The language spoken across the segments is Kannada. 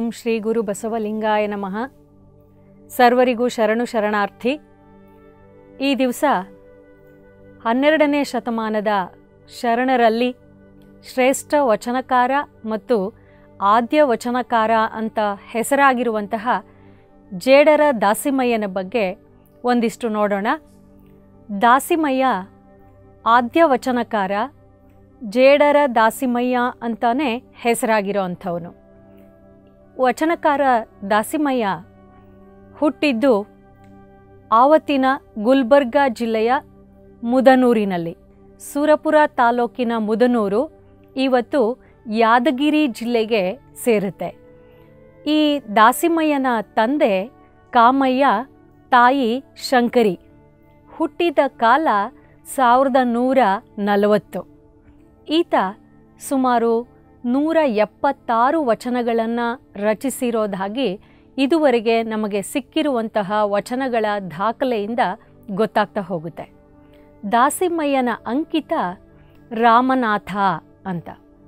ಶ್ರೀ ಗುರು ಬಸವಲಿಂಗಾಯ ನಮಃ ಸರ್ವರಿಗೂ ಶರಣು ಶರಣಾರ್ಥಿ ಈ ದಿವಸ ಹನ್ನೆರಡನೇ ಶತಮಾನದ ಶರಣರಲ್ಲಿ ಶ್ರೇಷ್ಠ ವಚನಕಾರ ಮತ್ತು ಆದ್ಯ ವಚನಕಾರ ಅಂತ ಹೆಸರಾಗಿರುವಂತಹ ಜೇಡರ ದಾಸಿಮಯ್ಯನ ಬಗ್ಗೆ ಒಂದಿಷ್ಟು ನೋಡೋಣ ದಾಸಿಮಯ್ಯ ಆದ್ಯ ವಚನಕಾರ ಜೇಡರ ದಾಸಿಮಯ್ಯ ಅಂತಾನೆ ಹೆಸರಾಗಿರೋ ಅಂಥವನು ವಚನಕಾರ ದಾಸಿಮಯ್ಯ ಹುಟ್ಟಿದ್ದು ಆವತ್ತಿನ ಗುಲ್ಬರ್ಗಾ ಜಿಲ್ಲೆಯ ಮುದನೂರಿನಲ್ಲಿ ಸುರಪುರ ತಾಲೂಕಿನ ಮುದನೂರು ಇವತ್ತು ಯಾದಗಿರಿ ಜಿಲ್ಲೆಗೆ ಸೇರುತ್ತೆ ಈ ದಾಸಿಮಯ್ಯನ ತಂದೆ ಕಾಮಯ್ಯ ತಾಯಿ ಶಂಕರಿ ಹುಟ್ಟಿದ ಕಾಲ ಸಾವಿರದ ನೂರ ನಲವತ್ತು ಈತ ಸುಮಾರು ನೂರ ಎಪ್ಪತ್ತಾರು ವಚನಗಳನ್ನು ರಚಿಸಿರೋದಾಗಿ ಇದುವರೆಗೆ ನಮಗೆ ಸಿಕ್ಕಿರುವಂತಹ ವಚನಗಳ ದಾಖಲೆಯಿಂದ ಗೊತ್ತಾಗ್ತಾ ಹೋಗುತ್ತೆ ದಾಸಿಮಯ್ಯನ ಅಂಕಿತ ರಾಮನಾಥ ಅಂತ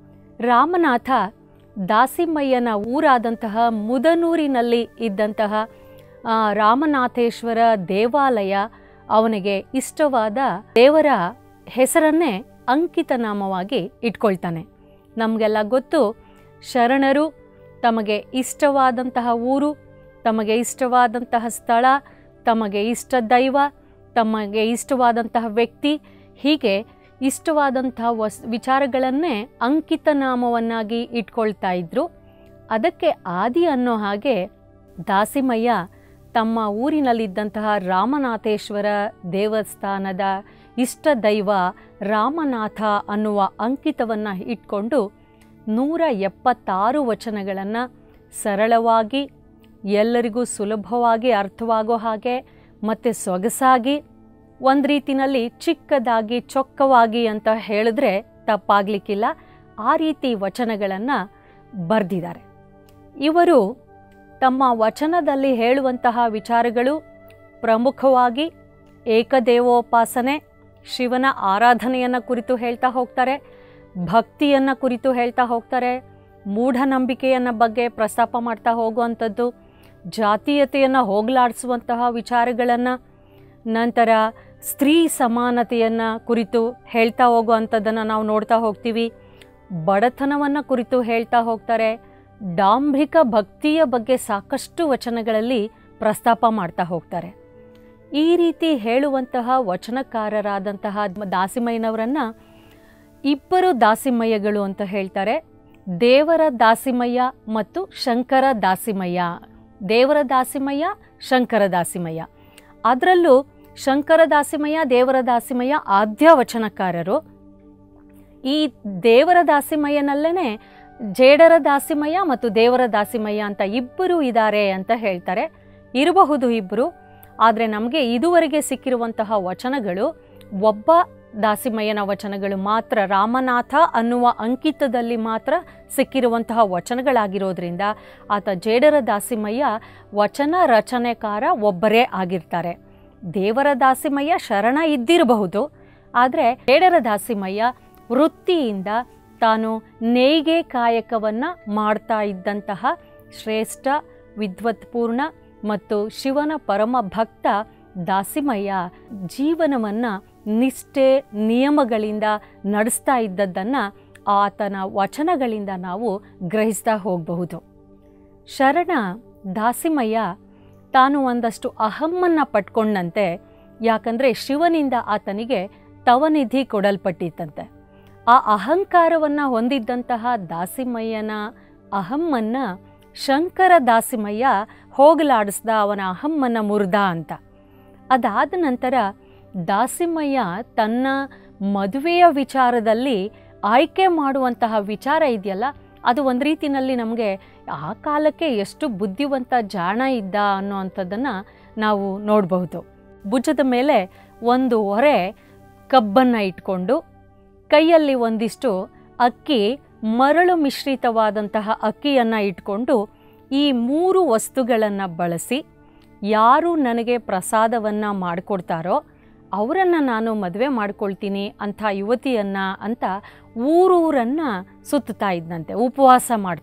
ರಾಮನಾಥ ದಾಸಿಮಯ್ಯನ ಊರಾದಂತಹ ಮುದನೂರಿನಲ್ಲಿ ಇದ್ದಂತಹ ಆ, ರಾಮನಾಥೇಶ್ವರ ದೇವಾಲಯ ಅವನಿಗೆ ಇಷ್ಟವಾದ ದೇವರ ಹೆಸರನ್ನೇ ಅಂಕಿತ ನಾಮವಾಗಿ ಇಟ್ಕೊಳ್ತಾನೆ ನಮಗೆಲ್ಲ ಗೊತ್ತು ಶರಣರು ತಮಗೆ ಇಷ್ಟವಾದಂತಹ ಊರು ತಮಗೆ ಇಷ್ಟವಾದಂತಹ ಸ್ಥಳ ತಮಗೆ ಇಷ್ಟ ದೈವ ತಮಗೆ ಇಷ್ಟವಾದಂತಹ ವ್ಯಕ್ತಿ ಹೀಗೆ ಇಷ್ಟವಾದಂತಹ ವಸ್ ವಿಚಾರಗಳನ್ನೇ ಅಂಕಿತ ನಾಮವನ್ನಾಗಿ ಇಟ್ಕೊಳ್ತಾ ಇದ್ರು ಅದಕ್ಕೆ ಆದಿ ಅನ್ನೋ ಹಾಗೆ ದಾಸಿಮಯ್ಯ ತಮ್ಮ ಊರಿನಲ್ಲಿದ್ದಂತಹ ರಾಮನಾಥೇಶ್ವರ ದೇವಸ್ಥಾನದ ಇಷ್ಟ ದೈವ ರಾಮನಾಥ ಅನ್ನುವ ಅಂಕಿತವನ್ನು ಇಟ್ಕೊಂಡು ನೂರ ಎಪ್ಪತ್ತಾರು ವಚನಗಳನ್ನು ಸರಳವಾಗಿ ಎಲ್ಲರಿಗೂ ಸುಲಭವಾಗಿ ಅರ್ಥವಾಗೋ ಹಾಗೆ ಮತ್ತು ಸೊಗಸಾಗಿ ಒಂದು ರೀತಿನಲ್ಲಿ ಚಿಕ್ಕದಾಗಿ ಚೊಕ್ಕವಾಗಿ ಅಂತ ಹೇಳಿದ್ರೆ ತಪ್ಪಾಗಲಿಕ್ಕಿಲ್ಲ ಆ ರೀತಿ ವಚನಗಳನ್ನು ಬರೆದಿದ್ದಾರೆ ಇವರು ತಮ್ಮ ವಚನದಲ್ಲಿ ಹೇಳುವಂತಹ ವಿಚಾರಗಳು ಪ್ರಮುಖವಾಗಿ ಏಕದೇವೋಪಾಸನೆ ಶಿವನ ಆರಾಧನೆಯನ್ನು ಕುರಿತು ಹೇಳ್ತಾ ಹೋಗ್ತಾರೆ ಭಕ್ತಿಯನ್ನು ಕುರಿತು ಹೇಳ್ತಾ ಹೋಗ್ತಾರೆ ಮೂಢನಂಬಿಕೆಯನ್ನ ಬಗ್ಗೆ ಪ್ರಸ್ತಾಪ ಮಾಡ್ತಾ ಹೋಗುವಂಥದ್ದು ಜಾತೀಯತೆಯನ್ನು ಹೋಗಲಾಡಿಸುವಂತಹ ವಿಚಾರಗಳನ್ನು ನಂತರ ಸ್ತ್ರೀ ಸಮಾನತೆಯನ್ನು ಕುರಿತು ಹೇಳ್ತಾ ಹೋಗುವಂಥದ್ದನ್ನು ನಾವು ನೋಡ್ತಾ ಹೋಗ್ತೀವಿ ಬಡತನವನ್ನು ಕುರಿತು ಹೇಳ್ತಾ ಹೋಗ್ತಾರೆ ಡಾಂಭಿಕ ಭಕ್ತಿಯ ಬಗ್ಗೆ ಸಾಕಷ್ಟು ವಚನಗಳಲ್ಲಿ ಪ್ರಸ್ತಾಪ ಮಾಡ್ತಾ ಹೋಗ್ತಾರೆ ಈ ರೀತಿ ಹೇಳುವಂತಹ ವಚನಕಾರರಾದಂತಹ ದಾಸಿಮಯ್ಯನವರನ್ನ ಇಬ್ಬರು ದಾಸಿಮಯ್ಯಗಳು ಅಂತ ಹೇಳ್ತಾರೆ ದೇವರ ದಾಸಿಮಯ್ಯ ಮತ್ತು ಶಂಕರ ದಾಸಿಮಯ್ಯ ದೇವರ ದಾಸಿಮಯ್ಯ ಶಂಕರ ದಾಸಿಮಯ್ಯ ಅದರಲ್ಲೂ ಶಂಕರ ದಾಸಿಮಯ್ಯ ದೇವರ ದಾಸಿಮಯ್ಯ ಆದ್ಯ ವಚನಕಾರರು ಈ ದೇವರ ದಾಸಿಮಯ್ಯನಲ್ಲೇ ಜೇಡರ ದಾಸಿಮಯ್ಯ ಮತ್ತು ದೇವರ ದಾಸಿಮಯ್ಯ ಅಂತ ಇಬ್ಬರು ಇದ್ದಾರೆ ಅಂತ ಹೇಳ್ತಾರೆ ಇರಬಹುದು ಇಬ್ಬರು ಆದರೆ ನಮಗೆ ಇದುವರೆಗೆ ಸಿಕ್ಕಿರುವಂತಹ ವಚನಗಳು ಒಬ್ಬ ದಾಸಿಮಯ್ಯನ ವಚನಗಳು ಮಾತ್ರ ರಾಮನಾಥ ಅನ್ನುವ ಅಂಕಿತದಲ್ಲಿ ಮಾತ್ರ ಸಿಕ್ಕಿರುವಂತಹ ವಚನಗಳಾಗಿರೋದ್ರಿಂದ ಆತ ಜೇಡರ ದಾಸಿಮಯ್ಯ ವಚನ ರಚನೆಕಾರ ಒಬ್ಬರೇ ಆಗಿರ್ತಾರೆ ದೇವರ ದಾಸಿಮಯ್ಯ ಶರಣ ಇದ್ದಿರಬಹುದು ಆದರೆ ಜೇಡರ ದಾಸಿಮಯ್ಯ ವೃತ್ತಿಯಿಂದ ತಾನು ನೇಯ್ಗೆ ಕಾಯಕವನ್ನು ಮಾಡ್ತಾ ಇದ್ದಂತಹ ಶ್ರೇಷ್ಠ ವಿದ್ವತ್ಪೂರ್ಣ ಮತ್ತು ಶಿವನ ಪರಮ ಭಕ್ತ ದಾಸಿಮಯ್ಯ ಜೀವನವನ್ನು ನಿಷ್ಠೆ ನಿಯಮಗಳಿಂದ ನಡೆಸ್ತಾ ಇದ್ದದ್ದನ್ನು ಆತನ ವಚನಗಳಿಂದ ನಾವು ಗ್ರಹಿಸ್ತಾ ಹೋಗಬಹುದು ಶರಣ ದಾಸಿಮಯ್ಯ ತಾನು ಒಂದಷ್ಟು ಅಹಮ್ಮನ್ನು ಪಟ್ಕೊಂಡಂತೆ ಯಾಕಂದರೆ ಶಿವನಿಂದ ಆತನಿಗೆ ತವನಿಧಿ ಕೊಡಲ್ಪಟ್ಟಿತ್ತಂತೆ ಆ ಅಹಂಕಾರವನ್ನು ಹೊಂದಿದ್ದಂತಹ ದಾಸಿಮಯ್ಯನ ಅಹಮ್ಮನ್ನು ಶಂಕರ ದಾಸಿಮಯ್ಯ ಹೋಗಲಾಡಿಸ್ದ ಅವನ ಅಹಮ್ಮನ್ನು ಮುರಿದ ಅಂತ ಅದಾದ ನಂತರ ದಾಸಿಮಯ್ಯ ತನ್ನ ಮದುವೆಯ ವಿಚಾರದಲ್ಲಿ ಆಯ್ಕೆ ಮಾಡುವಂತಹ ವಿಚಾರ ಇದೆಯಲ್ಲ ಅದು ಒಂದು ರೀತಿಯಲ್ಲಿ ನಮಗೆ ಆ ಕಾಲಕ್ಕೆ ಎಷ್ಟು ಬುದ್ಧಿವಂತ ಜಾಣ ಇದ್ದ ಅನ್ನೋವಂಥದ್ದನ್ನು ನಾವು ನೋಡಬಹುದು ಭುಜದ ಮೇಲೆ ಒಂದು ಹೊರೆ ಕಬ್ಬನ್ನು ಇಟ್ಕೊಂಡು ಕೈಯಲ್ಲಿ ಒಂದಿಷ್ಟು ಅಕ್ಕಿ ಮರಳು ಮಿಶ್ರಿತವಾದಂತಹ ಅಕ್ಕಿಯನ್ನು ಇಟ್ಕೊಂಡು ಈ ಮೂರು ವಸ್ತುಗಳನ್ನು ಬಳಸಿ ಯಾರು ನನಗೆ ಪ್ರಸಾದವನ್ನು ಮಾಡಿಕೊಡ್ತಾರೋ ಅವರನ್ನು ನಾನು ಮದುವೆ ಮಾಡ್ಕೊಳ್ತೀನಿ ಅಂಥ ಯುವತಿಯನ್ನು ಅಂತ ಊರೂರನ್ನು ಸುತ್ತಾ ಇದ್ದಂತೆ ಉಪವಾಸ ಮಾಡ್ತಾ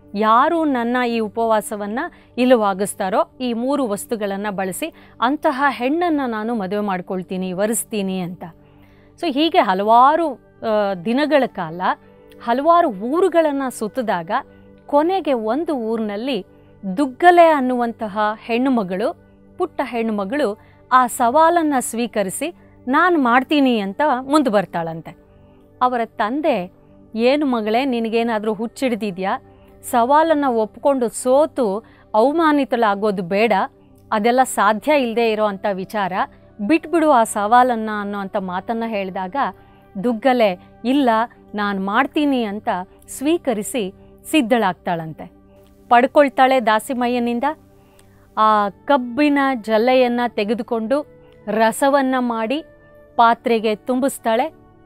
ಯಾರು ನನ್ನ ಈ ಉಪವಾಸವನ್ನು ಇಲ್ಲವಾಗಿಸ್ತಾರೋ ಈ ಮೂರು ವಸ್ತುಗಳನ್ನು ಬಳಸಿ ಅಂತಹ ಹೆಣ್ಣನ್ನು ನಾನು ಮದುವೆ ಮಾಡ್ಕೊಳ್ತೀನಿ ವರಿಸ್ತೀನಿ ಅಂತ ಸೊ ಹೀಗೆ ಹಲವಾರು ಆ, ದಿನಗಳ ಕಾಲ ಹಲವಾರು ಊರುಗಳನ್ನು ಸುತ್ತಿದಾಗ ಕೊನೆಗೆ ಒಂದು ಊರಿನಲ್ಲಿ ದುಗ್ಗಲೆ ಅನ್ನುವಂತಹ ಹೆಣ್ಣು ಮಗಳು ಪುಟ್ಟ ಹೆಣ್ಣು ಮಗಳು ಆ ಸವಾಲನ್ನು ಸ್ವೀಕರಿಸಿ ನಾನು ಮಾಡ್ತೀನಿ ಅಂತ ಮುಂದೆ ಬರ್ತಾಳಂತೆ ಅವರ ತಂದೆ ಏನು ಮಗಳೇ ನಿನಗೇನಾದರೂ ಹುಚ್ಚಿಡ್ದಿದ್ಯಾ ಸವಾಲನ್ನು ಒಪ್ಕೊಂಡು ಸೋತು ಅವಮಾನಿತಳಾಗೋದು ಬೇಡ ಅದೆಲ್ಲ ಸಾಧ್ಯ ಇಲ್ಲದೆ ಇರೋ ಅಂಥ ವಿಚಾರ ಬಿಟ್ಬಿಡು ಆ ಸವಾಲನ್ನು ಅನ್ನೋ ಅಂಥ ಮಾತನ್ನು ಹೇಳಿದಾಗ ದುಗ್ಗಲೆ ಇಲ್ಲ ನಾನು ಮಾಡ್ತೀನಿ ಅಂತ ಸ್ವೀಕರಿಸಿ ಸಿದ್ಧಳಾಗ್ತಾಳಂತೆ ಪಡ್ಕೊಳ್ತಾಳೆ ದಾಸಿಮಯ್ಯನಿಂದ ಆ ಕಬ್ಬಿನ ಜಲ್ಲೆಯನ್ನು ತೆಗೆದುಕೊಂಡು ರಸವನ್ನು ಮಾಡಿ ಪಾತ್ರೆಗೆ ತುಂಬಿಸ್ತಾಳೆ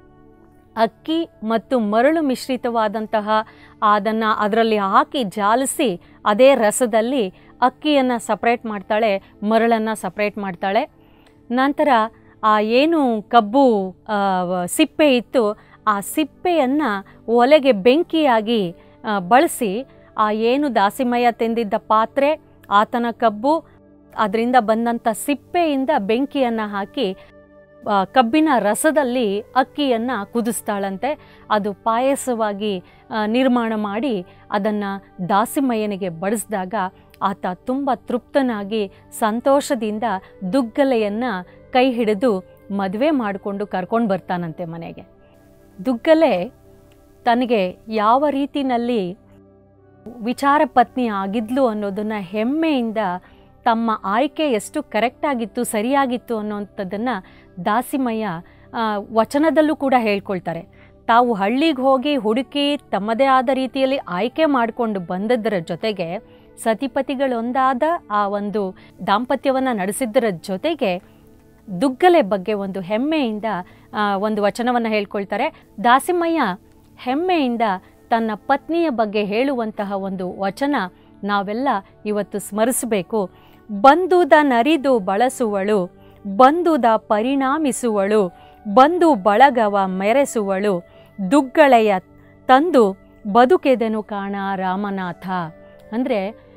ಅಕ್ಕಿ ಮತ್ತು ಮರಳು ಮಿಶ್ರಿತವಾದಂತಹ ಅದನ್ನು ಅದರಲ್ಲಿ ಹಾಕಿ ಜಾಲಿಸಿ ಅದೇ ರಸದಲ್ಲಿ ಅಕ್ಕಿಯನ್ನು ಸಪ್ರೇಟ್ ಮಾಡ್ತಾಳೆ ಮರಳನ್ನು ಸಪ್ರೇಟ್ ಮಾಡ್ತಾಳೆ ನಂತರ ಆ ಏನು ಕಬ್ಬು ಆ, ವ- ಸಿಪ್ಪೆ ಇತ್ತು ಆ ಸಿಪ್ಪೆಯನ್ನು ಒಲೆಗೆ ಬೆಂಕಿಯಾಗಿ ಆ, ಬಳಸಿ ಆ ಏನು ದಾಸಿಮಯ್ಯ ತೆಂದಿದ್ದ ಪಾತ್ರೆ ಆತನ ಕಬ್ಬು ಅದರಿಂದ ಬಂದಂಥ ಸಿಪ್ಪೆಯಿಂದ ಬೆಂಕಿಯನ್ನು ಹಾಕಿ ಆ, ಕಬ್ಬಿನ ರಸದಲ್ಲಿ ಅಕ್ಕಿಯನ್ನು ಕುದಿಸ್ತಾಳಂತೆ ಅದು ಪಾಯಸವಾಗಿ ಆ, ನಿರ್ಮಾಣ ಮಾಡಿ ಅದನ್ನು ದಾಸಿಮಯ್ಯನಿಗೆ ಬಡಿಸಿದಾಗ ಆತ ತುಂಬ ತೃಪ್ತನಾಗಿ ಸಂತೋಷದಿಂದ ದುಗ್ಗಲೆಯನ್ನು ಕೈ ಹಿಡಿದು ಮದುವೆ ಮಾಡಿಕೊಂಡು ಕರ್ಕೊಂಡು ಬರ್ತಾನಂತೆ ಮನೆಗೆ ದುಗ್ಗಲೆ ತನಗೆ ಯಾವ ರೀತಿನಲ್ಲಿ ವಿಚಾರ ಪತ್ನಿ ಆಗಿದ್ಲು ಅನ್ನೋದನ್ನು ಹೆಮ್ಮೆಯಿಂದ ತಮ್ಮ ಆಯ್ಕೆ ಎಷ್ಟು ಕರೆಕ್ಟಾಗಿತ್ತು ಸರಿಯಾಗಿತ್ತು ಅನ್ನೋಂಥದ್ದನ್ನು ದಾಸಿಮಯ್ಯ ಆ, ವಚನದಲ್ಲೂ ಕೂಡ ಹೇಳ್ಕೊಳ್ತಾರೆ ತಾವು ಹಳ್ಳಿಗೆ ಹೋಗಿ ಹುಡುಕಿ ತಮ್ಮದೇ ಆದ ರೀತಿಯಲ್ಲಿ ಆಯ್ಕೆ ಮಾಡಿಕೊಂಡು ಬಂದದ್ದರ ಜೊತೆಗೆ ಸತಿಪತಿಗಳೊಂದಾದ ಆ ಒಂದು ದಾಂಪತ್ಯವನ್ನು ನಡೆಸಿದ್ದರ ಜೊತೆಗೆ ದುಗ್ಗಲೆ ಬಗ್ಗೆ ಒಂದು ಹೆಮ್ಮೆಯಿಂದ ಆ, ಒಂದು ವಚನವನ್ನು ಹೇಳ್ಕೊಳ್ತಾರೆ ದಾಸಿಮಯ್ಯ ಹೆಮ್ಮೆಯಿಂದ ತನ್ನ ಪತ್ನಿಯ ಬಗ್ಗೆ ಹೇಳುವಂತಹ ಒಂದು ವಚನ ನಾವೆಲ್ಲ ಇವತ್ತು ಸ್ಮರಿಸಬೇಕು ಬಂದುದ ನರಿದು ಬಳಸುವಳು ಬಂದುದ ಪರಿಣಾಮಿಸುವಳು ಬಂದು ಬಳಗವ ಮೆರೆಸುವಳು ದುಗ್ಗಳೆಯ ತಂದು ಬದುಕೆದೆನು ಕಾಣ ರಾಮನಾಥ ಅಂದರೆ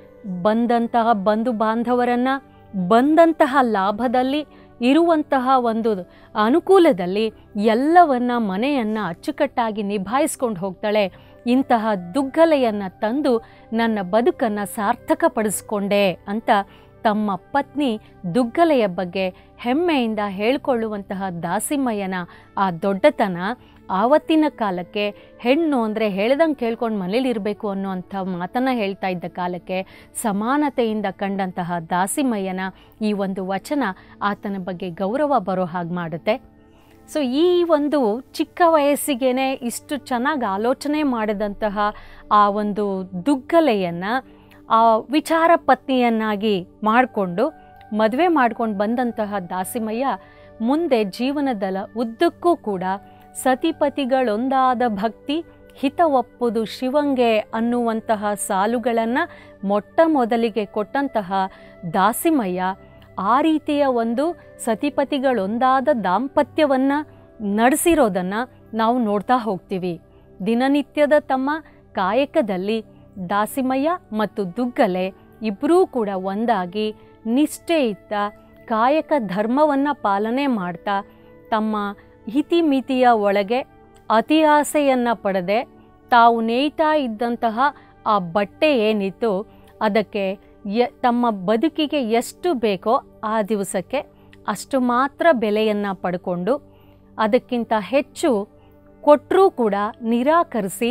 ಬಂದಂತಹ ಬಂಧು ಬಾಂಧವರನ್ನು ಬಂದಂತಹ ಲಾಭದಲ್ಲಿ ಇರುವಂತಹ ಒಂದು ಅನುಕೂಲದಲ್ಲಿ ಎಲ್ಲವನ್ನ ಮನೆಯನ್ನು ಅಚ್ಚುಕಟ್ಟಾಗಿ ನಿಭಾಯಿಸ್ಕೊಂಡು ಹೋಗ್ತಾಳೆ ಇಂತಹ ದುಗ್ಗಲೆಯನ್ನು ತಂದು ನನ್ನ ಬದುಕನ್ನು ಸಾರ್ಥಕಪಡಿಸ್ಕೊಂಡೆ ಅಂತ ತಮ್ಮ ಪತ್ನಿ ದುಗ್ಗಲೆಯ ಬಗ್ಗೆ ಹೆಮ್ಮೆಯಿಂದ ಹೇಳಿಕೊಳ್ಳುವಂತಹ ದಾಸಿಮಯ್ಯನ ಆ ದೊಡ್ಡತನ ಆವತ್ತಿನ ಕಾಲಕ್ಕೆ ಹೆಣ್ಣು ಅಂದರೆ ಹೇಳ್ದಂಗೆ ಕೇಳ್ಕೊಂಡು ಮನೇಲಿರಬೇಕು ಅನ್ನುವಂಥ ಮಾತನ್ನು ಹೇಳ್ತಾ ಇದ್ದ ಕಾಲಕ್ಕೆ ಸಮಾನತೆಯಿಂದ ಕಂಡಂತಹ ದಾಸಿಮಯ್ಯನ ಈ ಒಂದು ವಚನ ಆತನ ಬಗ್ಗೆ ಗೌರವ ಬರೋ ಹಾಗೆ ಮಾಡುತ್ತೆ ಸೊ ಈ ಒಂದು ಚಿಕ್ಕ ವಯಸ್ಸಿಗೇನೆ ಇಷ್ಟು ಚೆನ್ನಾಗಿ ಆಲೋಚನೆ ಮಾಡಿದಂತಹ ಆ ಒಂದು ದುಗ್ಗಲೆಯನ್ನು ಆ ವಿಚಾರ ಪತ್ನಿಯನ್ನಾಗಿ ಮಾಡಿಕೊಂಡು ಮದುವೆ ಮಾಡ್ಕೊಂಡು ಬಂದಂತಹ ದಾಸಿಮಯ್ಯ ಮುಂದೆ ಜೀವನದ ಉದ್ದಕ್ಕೂ ಕೂಡ ಸತಿಪತಿಗಳೊಂದಾದ ಭಕ್ತಿ ಹಿತ ಒಪ್ಪುದು ಶಿವಂಗೆ ಅನ್ನುವಂತಹ ಸಾಲುಗಳನ್ನು ಮೊಟ್ಟ ಮೊದಲಿಗೆ ಕೊಟ್ಟಂತಹ ದಾಸಿಮಯ್ಯ ಆ ರೀತಿಯ ಒಂದು ಸತಿಪತಿಗಳೊಂದಾದ ದಾಂಪತ್ಯವನ್ನು ನಡೆಸಿರೋದನ್ನು ನಾವು ನೋಡ್ತಾ ಹೋಗ್ತೀವಿ ದಿನನಿತ್ಯದ ತಮ್ಮ ಕಾಯಕದಲ್ಲಿ ದಾಸಿಮಯ್ಯ ಮತ್ತು ದುಗ್ಗಲೆ ಇಬ್ಬರೂ ಕೂಡ ಒಂದಾಗಿ ನಿಷ್ಠೆಯಿತ್ತ ಕಾಯಕ ಧರ್ಮವನ್ನು ಪಾಲನೆ ಮಾಡ್ತಾ ತಮ್ಮ ಹಿತಿಮಿತಿಯ ಒಳಗೆ ಅತಿ ಆಸೆಯನ್ನು ಪಡೆದೆ ತಾವು ನೇಯ್ತಾ ಇದ್ದಂತಹ ಆ ಬಟ್ಟೆ ಏನಿತ್ತು ಅದಕ್ಕೆ ಯ ತಮ್ಮ ಬದುಕಿಗೆ ಎಷ್ಟು ಬೇಕೋ ಆ ದಿವಸಕ್ಕೆ ಅಷ್ಟು ಮಾತ್ರ ಬೆಲೆಯನ್ನು ಪಡ್ಕೊಂಡು ಅದಕ್ಕಿಂತ ಹೆಚ್ಚು ಕೊಟ್ಟರೂ ಕೂಡ ನಿರಾಕರಿಸಿ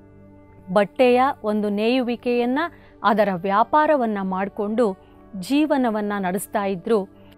ಬಟ್ಟೆಯ ಒಂದು ನೇಯುವಿಕೆಯನ್ನು ಅದರ ವ್ಯಾಪಾರವನ್ನು ಮಾಡಿಕೊಂಡು ಜೀವನವನ್ನು ನಡೆಸ್ತಾ ಇದ್ದರು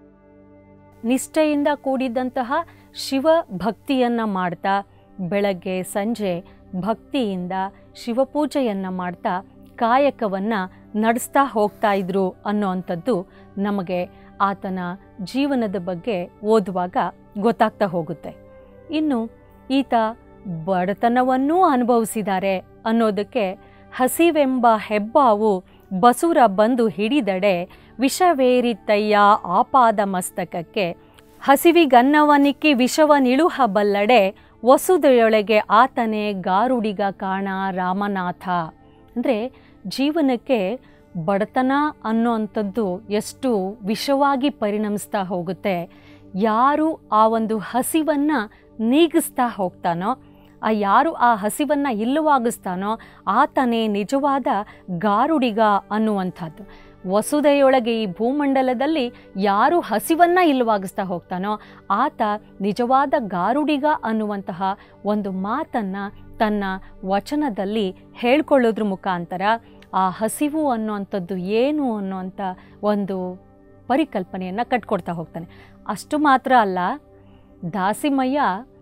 ನಿಷ್ಠೆಯಿಂದ ಕೂಡಿದ್ದಂತಹ ಶಿವ ಭಕ್ತಿಯನ್ನು ಮಾಡ್ತಾ ಬೆಳಗ್ಗೆ ಸಂಜೆ ಭಕ್ತಿಯಿಂದ ಶಿವಪೂಜೆಯನ್ನು ಮಾಡ್ತಾ ಕಾಯಕವನ್ನು ನಡೆಸ್ತಾ ಹೋಗ್ತಾ ಇದ್ರು ಅನ್ನೋವಂಥದ್ದು ನಮಗೆ ಆತನ ಜೀವನದ ಬಗ್ಗೆ ಓದುವಾಗ ಗೊತ್ತಾಗ್ತಾ ಹೋಗುತ್ತೆ ಇನ್ನು ಈತ ಬಡತನವನ್ನೂ ಅನುಭವಿಸಿದ್ದಾರೆ ಅನ್ನೋದಕ್ಕೆ ಹಸಿವೆಂಬ ಹೆಬ್ಬಾವು ಬಸುರ ಬಂದು ಹಿಡಿದಡೆ ವಿಷವೇರಿತ್ತಯ್ಯ ಆಪಾದ ಮಸ್ತಕಕ್ಕೆ ಹಸಿವಿಗನ್ನವನಿಕ್ಕಿ ವಿಷವನಿಳುಹ ಬಲ್ಲಡೆ ವಸುದೆಯೊಳಗೆ ಆತನೇ ಗಾರುಡಿಗ ಕಾಣ ರಾಮನಾಥ ಅಂದರೆ ಜೀವನಕ್ಕೆ ಬಡತನ ಅನ್ನೋವಂಥದ್ದು ಎಷ್ಟು ವಿಷವಾಗಿ ಪರಿಣಮಿಸ್ತಾ ಹೋಗುತ್ತೆ ಯಾರು ಆ ಒಂದು ಹಸಿವನ್ನು ನೀಗಿಸ್ತಾ ಹೋಗ್ತಾನೋ ಆ ಯಾರು ಆ ಹಸಿವನ್ನು ಇಲ್ಲವಾಗಿಸ್ತಾನೋ ಆತನೇ ನಿಜವಾದ ಗಾರುಡಿಗ ಅನ್ನುವಂಥದ್ದು ವಸುದೆಯೊಳಗೆ ಈ ಭೂಮಂಡಲದಲ್ಲಿ ಯಾರು ಹಸಿವನ್ನು ಇಲ್ಲವಾಗಿಸ್ತಾ ಹೋಗ್ತಾನೋ ಆತ ನಿಜವಾದ ಗಾರುಡಿಗ ಅನ್ನುವಂತಹ ಒಂದು ಮಾತನ್ನು ತನ್ನ ವಚನದಲ್ಲಿ ಹೇಳ್ಕೊಳ್ಳೋದ್ರ ಮುಖಾಂತರ ಆ ಹಸಿವು ಅನ್ನುವಂಥದ್ದು ಏನು ಅನ್ನುವಂಥ ಒಂದು ಪರಿಕಲ್ಪನೆಯನ್ನು ಕಟ್ಕೊಡ್ತಾ ಹೋಗ್ತಾನೆ ಅಷ್ಟು ಮಾತ್ರ ಅಲ್ಲ ದಾಸಿಮಯ್ಯ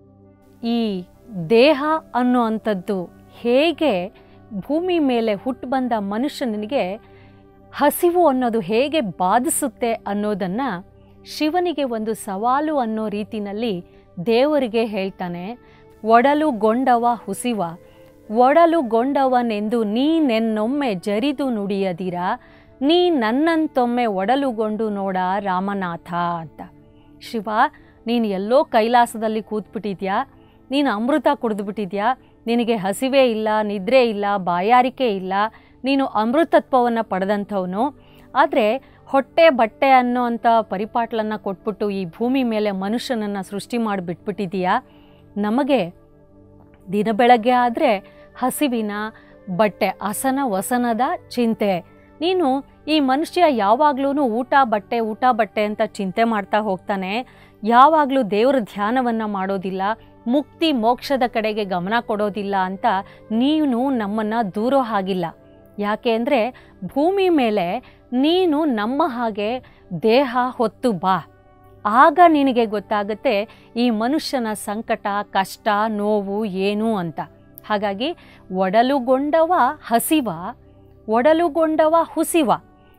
ಈ ದೇಹ ಅನ್ನುವಂಥದ್ದು ಹೇಗೆ ಭೂಮಿ ಮೇಲೆ ಹುಟ್ಟು ಬಂದ ಮನುಷ್ಯನಿಗೆ ಹಸಿವು ಅನ್ನೋದು ಹೇಗೆ ಬಾಧಿಸುತ್ತೆ ಅನ್ನೋದನ್ನು ಶಿವನಿಗೆ ಒಂದು ಸವಾಲು ಅನ್ನೋ ರೀತಿನಲ್ಲಿ ದೇವರಿಗೆ ಹೇಳ್ತಾನೆ ಒಡಲು ಗೊಂಡವ ಹುಸಿವ ಒಡಲು ಗೊಂಡವನೆಂದು ನೀನೆನ್ನೊಮ್ಮೆ ಜರಿದು ನುಡಿಯದಿರ ನೀ ನನ್ನಂತೊಮ್ಮೆ ಒಡಲುಗೊಂಡು ನೋಡ ರಾಮನಾಥ ಅಂತ ಶಿವ ನೀನು ಎಲ್ಲೋ ಕೈಲಾಸದಲ್ಲಿ ಕೂತ್ಬಿಟ್ಟಿದ್ಯಾ ನೀನು ಅಮೃತ ಕುಡಿದ್ಬಿಟ್ಟಿದ್ಯಾ ನಿನಗೆ ಹಸಿವೆ ಇಲ್ಲ ನಿದ್ರೆ ಇಲ್ಲ ಬಾಯಾರಿಕೆ ಇಲ್ಲ ನೀನು ಅಮೃತತ್ವವನ್ನು ಪಡೆದಂಥವನು ಆದರೆ ಹೊಟ್ಟೆ ಬಟ್ಟೆ ಅನ್ನೋ ಅಂಥ ಪರಿಪಾಟ್ಲನ್ನು ಕೊಟ್ಬಿಟ್ಟು ಈ ಭೂಮಿ ಮೇಲೆ ಮನುಷ್ಯನನ್ನು ಸೃಷ್ಟಿ ಮಾಡಿ ಬಿಟ್ಬಿಟ್ಟಿದೀಯಾ ನಮಗೆ ದಿನ ಬೆಳಗ್ಗೆ ಆದರೆ ಹಸಿವಿನ ಬಟ್ಟೆ ಅಸನ ವಸನದ ಚಿಂತೆ ನೀನು ಈ ಮನುಷ್ಯ ಯಾವಾಗಲೂ ಊಟ ಬಟ್ಟೆ ಊಟ ಬಟ್ಟೆ ಅಂತ ಚಿಂತೆ ಮಾಡ್ತಾ ಹೋಗ್ತಾನೆ ಯಾವಾಗಲೂ ದೇವರ ಧ್ಯಾನವನ್ನು ಮಾಡೋದಿಲ್ಲ ಮುಕ್ತಿ ಮೋಕ್ಷದ ಕಡೆಗೆ ಗಮನ ಕೊಡೋದಿಲ್ಲ ಅಂತ ನೀನು ನಮ್ಮನ್ನು ದೂರೋ ಹಾಗಿಲ್ಲ ಯಾಕೆ ಅಂದರೆ ಭೂಮಿ ಮೇಲೆ ನೀನು ನಮ್ಮ ಹಾಗೆ ದೇಹ ಹೊತ್ತು ಬಾ ಆಗ ನಿನಗೆ ಗೊತ್ತಾಗುತ್ತೆ ಈ ಮನುಷ್ಯನ ಸಂಕಟ ಕಷ್ಟ ನೋವು ಏನು ಅಂತ ಹಾಗಾಗಿ ಒಡಲುಗೊಂಡವ ಹಸಿವ ಒಡಲುಗೊಂಡವ ಹುಸಿವ